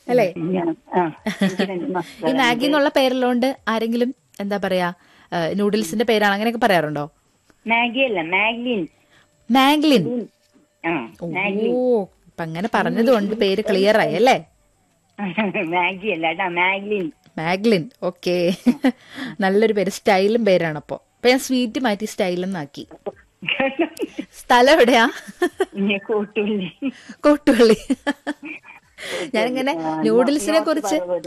അല്ലേ ഞാൻ- ആ, എനിക്ക് രണ്ട് ഈ മക്കളുണ്ട്. മാഗി എന്നുള്ള പേരിലോണ്ട് ആരെങ്കിലും എന്താ പറയാ നൂഡിൽസിന്റെ പേരാണ് അങ്ങനെയൊക്കെ പറയാറുണ്ടോ മാഗി അല്ല മാഗ്ലിൻ മാഗ്ലിൻ ആ ഓ മാഗ്ലിൻ അപ്പൊ അങ്ങനെ പറഞ്ഞതുകൊണ്ട് പേര് ക്ലിയർ ആയി അല്ലേ മാഗി അല്ല കേട്ടാ മാഗ്ലിൻ മാഗ്ലിൻ ഓക്കെ നല്ലൊരു പേര് സ്റ്റൈലും പേരാണ് അപ്പൊ അപ്പൊ ഞാൻ സ്വീറ്റ് മാറ്റി സ്റ്റൈൽ എന്നാക്കി സ്ഥലം എവിടെയാ ഇനി കൂട്ടുള്ളി കോട്ടുപള്ളി ഞാനിങ്ങനെ ആ, നൂഡിൽസിനെ നോർത്ത് കുറിച്ച് പറവൂര്.